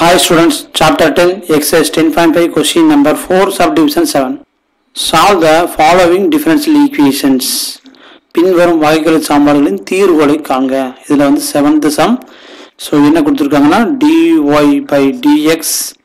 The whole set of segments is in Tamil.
Hi students, chapter 10, exercise 10.5, question number 4, subdivision 7. Solve the following differential equations. பின்வரும் வகைக்கெழு சாம்பாடுகளின் தீர்வுகளை காண்க இதில் வந்து செவன்த் சம் ஸோ என்ன கொடுத்துருக்காங்கன்னா dy by dx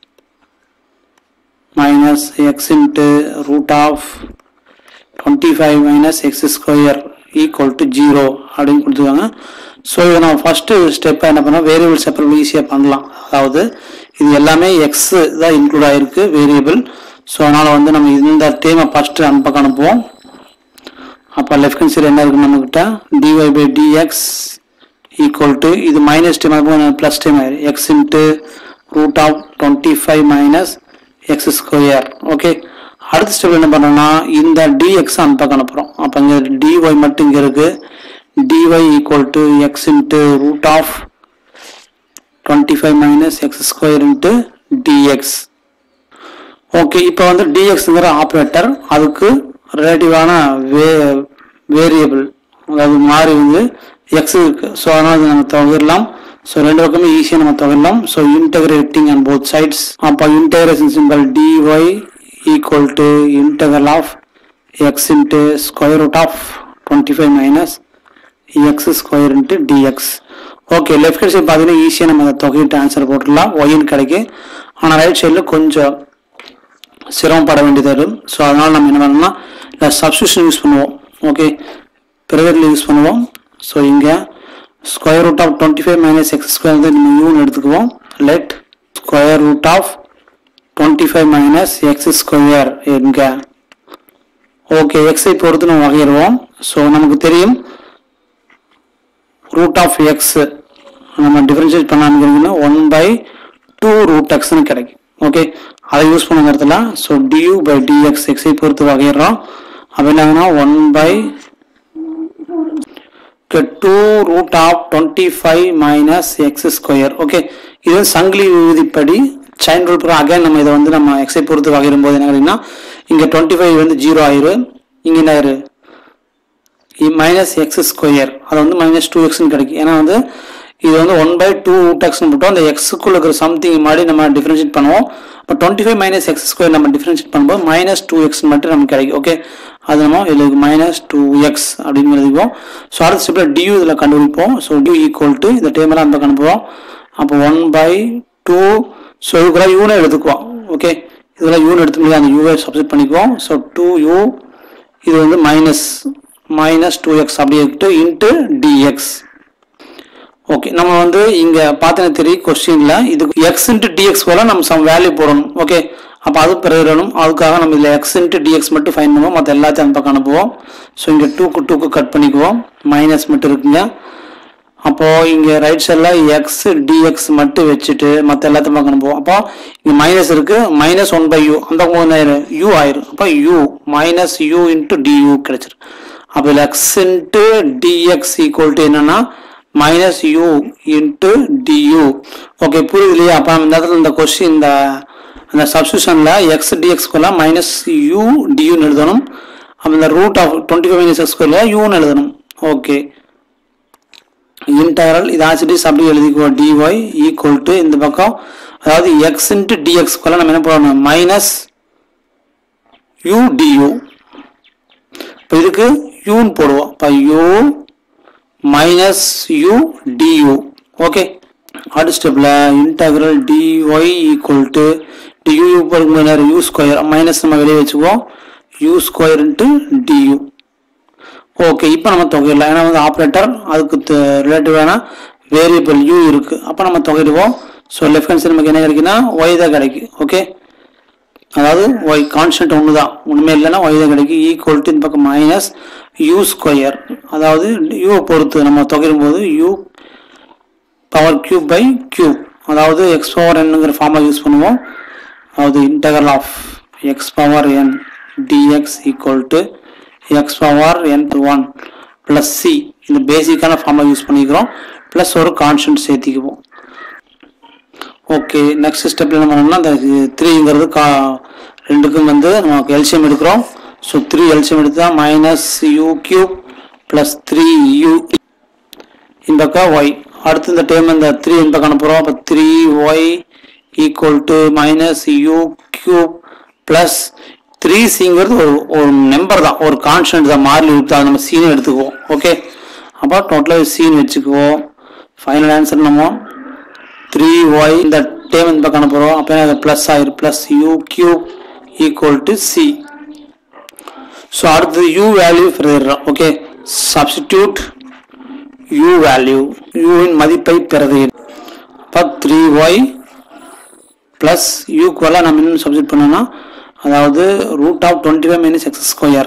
minus x into root of twenty five minus x square equal to zero அப்படின்னு கொடுத்துருக்காங்க ஸோ இதை நம்ம ஃபஸ்ட்டு ஸ்டெப்பை என்ன பண்ணோம் வேரியபிள் செப்பரபிள் ஈஸியாக பண்ணலாம் அதாவது இது எல்லாமே எக்ஸ் தான் இன்க்ளூட் ஆகிருக்கு வேரியபிள் ஸோ அதனால் வந்து நம்ம இந்த டேமை ஃபஸ்ட்டு அந்த பக்கம் அனுப்புவோம் அப்போ லெஃப்ட் ஹேண்ட் சைடு என்ன இருக்கு நம்மக்கிட்ட dy by dx equal to இது மைனஸ் டேம் ஆகும் ப்ளஸ் டேம் ஆயிரும் x into root of twenty five minus x square okay அடுத்த ஸ்டெப் என்ன பண்ணோம்னா இந்த டிஎக்ஸ் அந்த பக்கம் அனுப்புகிறோம் அப்போ இங்கே டிஒய் மட்டும் இங்கே இருக்கு dy equal to x into root of twenty five minus x square into dx okay இப்போ வந்து டிஎக்ஸுங்கிற ஆப்ரேட்டர் அதுக்கு ரிலேட்டிவான வே வேரியபிள் அதாவது மாறி வந்து எக்ஸ் இருக்கு ஸோ அதனால் இது நம்ம தொகையிடலாம் ஸோ ரெண்டு பக்கமே ஈஸியாக நம்ம தொகையிடலாம் so integrating and both sides அப்போ integration simple dy equal to integral of x into square root of twenty five minus x square into dx okay left side பார்த்தீங்கன்னா ஈஸியாக நம்ம அதை தொகையிட்டு ஆன்சர் போட்டுடலாம் ஒயின்னு கிடைக்கும் ஆனால் ரைட் சைடில் கொஞ்சம் சிரமப்பட வேண்டியது வரும் ஸோ அதனால் நம்ம என்ன பண்ணணும்னா இல்லை சப்ஸ்டியூஷன் யூஸ் பண்ணுவோம் ஓகே பிறகு யூஸ் பண்ணுவோம் ஸோ இங்கே square root of twenty five minus x square வந்து நம்ம யூன்னு எடுத்துக்குவோம் let square root of twenty five minus x square எங்க ஓகே எக்ஸை பொறுத்து நம்ம வகையிடுவோம் ஸோ நமக்கு தெரியும் ரூட் ஆஃப் எக்ஸ் நம்ம டிஃபரன்ஷியேட் பண்ணான்னு ஒன் பை டூ ரூட் எக்ஸ்னு கிடைக்கும் ஓகே அதை யூஸ் பண்ண இடத்துல ஸோ டியூ பை டிஎக்ஸ் எக்ஸை பொறுத்து வகையிடுறோம் அப்போ என்னங்கன்னா one by two root of twenty five minus x square okay இது சங்கிலி விதிப்படி சைன் ரூல் பிரகாரம் அகைன் நம்ம இதை வந்து நம்ம எக்ஸை பொறுத்து வகையிடும் போது என்ன கேட்டிங்கன்னா இங்கே டுவெண்ட்டி ஃபைவ் வந்து ஜீரோ ஆயிரும் இங்கே என்ன ஆயிரு மைனஸ் எக்ஸ் ஸ்கொயர் அது வந்து மைனஸ் டூ எக்ஸ்னு கிடைக்கும் ஏன்னா வந்து இது வந்து ஒன் பை டூ ரூட் எக்ஸ்னு போட்டோம் அந்த எக்ஸுக்குள்ள இருக்கிற சம்திங் மாதிரி நம்ம டிஃபரன்ஷியேட் பண்ணுவோம் இப்போ twenty five minus x square நம்ம டிஃபரன்ஷியேட் பண்ணும்போது மைனஸ் டூ எக்ஸ் மட்டும் நமக்கு கிடைக்கும் ஓகே அது நம்ம இதில் மைனஸ் டூ எக்ஸ் அப்படின்னு எழுதிப்போம் ஸோ அடுத்த ஸ்டெப்பில் டியூ இதில் கண்டுபிடிப்போம் ஸோ டியூ ஈக்குவல் டு இந்த டேமெல்லாம் அந்த அனுப்புவோம் அப்போ ஒன் பை டூ ஸோ இதுக்குள்ள யூனை எடுத்துக்குவோம் ஓகே இதெல்லாம் யூன் எடுத்து அந்த யூவை சப்ஸ்ட் பண்ணிக்குவோம் ஸோ டூ யூ இது வந்து மைனஸ் மைனஸ் டூ எக்ஸ் அப்படியே இருக்கு இன்ட்டு டிஎக்ஸ் ஓகே நம்ம வந்து இங்க பார்த்தன தெரியும் கொஸ்டின்ல இதுக்கு எக்ஸ் இன்ட்டு டிஎக்ஸ் போல நம்ம சம் வேல்யூ போடணும் ஓகே அப்போ அது பிறகு அதுக்காக நம்ம இதில் எக்ஸ் இன்ட்டு டிஎக்ஸ் மட்டும் ஃபைன் பண்ணுவோம் மற்ற எல்லாத்தையும் அந்த பக்கம் அனுப்புவோம் ஸோ இங்கே டூக்கு டூக்கு கட் பண்ணிக்குவோம் மைனஸ் மட்டும் இருக்குங்க அப்போ இங்க ரைட் சைடில் எக்ஸ் டிஎக்ஸ் மட்டும் வச்சுட்டு மற்ற எல்லாத்தையும் பக்கம் அனுப்புவோம் அப்போ இங்கே மைனஸ் இருக்கு மைனஸ் ஒன் பை யூ அந்த மூணு யூ ஆயிரும் அப்போ u minus u into du கிடைச்சிரு அப்போ இதில் x into dx equal to என்னன்னா minus u into du okay புரியுது இல்லையா அப்போ இந்த இடத்துல இந்த கொஸ்டின் இந்த அந்த சப்ஸ்டியூஷனில் எக்ஸ் டிஎக்ஸ்குள்ள மைனஸ் யூ டியூன்னு எழுதணும் அப்போ இந்த root of twenty five minus எக்ஸ்குள்ள யூன்னு எழுதணும் ஓகே இன்டகரல் இது ஆசிடிஸ் அப்படி எழுதிக்குவோம் டிஒய் ஈக்குவல் டு இந்த பக்கம் அதாவது எக்ஸ் இன்ட்டு டிஎக்ஸ்குள்ள நம்ம என்ன போடணும் மைனஸ் யூ டியூ இப்போ இதுக்கு யூன்னு போடுவோம் இப்போ u minus u du okay அடுத்த ஸ்டெப்பில் integral dy equal to du நேரம் யூ ஸ்கொயர் மைனஸ் நம்ம வெளியே வச்சுக்குவோம் u square into du okay இப்போ நம்ம தொகையிடலாம் ஏன்னா வந்து ஆப்ரேட்டர் அதுக்கு ரிலேட்டிவான வேரியபிள் யூ இருக்கு அப்போ நம்ம தொகையிடுவோம் ஸோ லெஃப்ட் ஹேண்ட் சைடு நமக்கு என்ன கிடைக்குன்னா ஒய் தான் கிடைக்கும் ஓகே அதாவது ஒய் கான்ஸ்டன்ட் ஒன்று தான் ஒன்றுமே இல்லைன்னா ஒய் தான் கிடைக்கும் ஈக்குவல் டு இந்த பக்கம் மைனஸ் யூ ஸ்கொயர் அதாவது யூவை பொறுத்து நம்ம தொகையிடும் போது u power cube by cube அதாவது எக்ஸ் பவர் என்னங்கிற ஃபார்மாக யூஸ் பண்ணுவோம் அதாவது integral of x power n dx equal to x power n to one plus c இந்த பேசிக்கான ஃபார்மை யூஸ் பண்ணிக்கிறோம் ப்ளஸ் ஒரு கான்ஸ்டன்ட் சேர்த்திக்குவோம் ஓகே நெக்ஸ்ட் ஸ்டெப்பில் என்ன பண்ணோம்னா அந்த த்ரீங்கிறது கா ரெண்டுக்கும் வந்து நமக்கு எல்சியம் எடுக்கிறோம் ஸோ த்ரீ எல்சியம் எடுத்தா minus u cube plus three u இந்த பக்கம் ஒய் அடுத்து இந்த டைம் இந்த த்ரீ இந்த பக்கம் அனுப்புகிறோம் அப்போ three y equal to minus u cube plus three சிங்கிறது ஒரு ஒரு நம்பர் தான் ஒரு கான்ஸ்டன்ட் தான் மாறி இருக்கு அதை நம்ம சீன் எடுத்துக்குவோம் ஓகே அப்போ டோட்டலாக சீன் வச்சுக்குவோம் ஃபைனல் ஆன்சர் நம்ம த்ரீ ஒய் இந்த டேம் இந்த பக்கம் அனுப்புகிறோம் அப்போ அது ப்ளஸ் ஆயிரும் plus u cube equal to c so அடுத்தது யூ வேல்யூ பிரதிடுறோம் ஓகே சப்ஸ்டிடியூட் யூ வேல்யூ யூவின் மதிப்பை பிரதி அப்போ த்ரீ ஒய் ப்ளஸ் யூக்குவலாக நம்ம இன்னும் சப்ஸ்டிட் பண்ணோம்னா அதாவது root of twenty five minus x square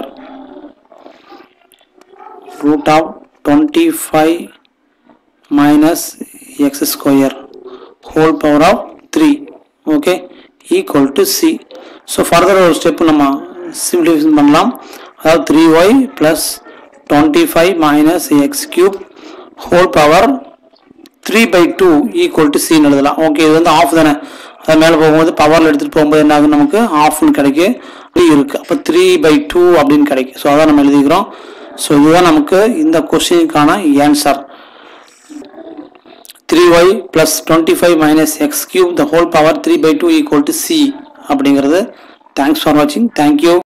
root of twenty five minus x square whole power of three okay equal to c so further ஒரு ஸ்டெப் நம்ம சிம்பிளிஃபிகேஷன் பண்ணலாம் அதாவது three y plus twenty five minus x cube whole power three by two equal to சின்னு எழுதலாம் ஓகே இது வந்து ஆஃப் தானே அது மேலே போகும்போது பவரில் எடுத்துகிட்டு போகும்போது என்ன ஆகும் நமக்கு ஆஃப்னு கிடைக்கும் அப்படி இருக்குது அப்போ த்ரீ பை டூ அப்படின்னு கிடைக்கும் ஸோ அதான் நம்ம எழுதிக்கிறோம் ஸோ இதுதான் நமக்கு இந்த கொஸ்டினுக்கான answer three y plus twenty five minus x cube the whole power three by two equal to c அப்படிங்கிறது தேங்க்ஸ் ஃபார் வாட்சிங் தேங்க்யூ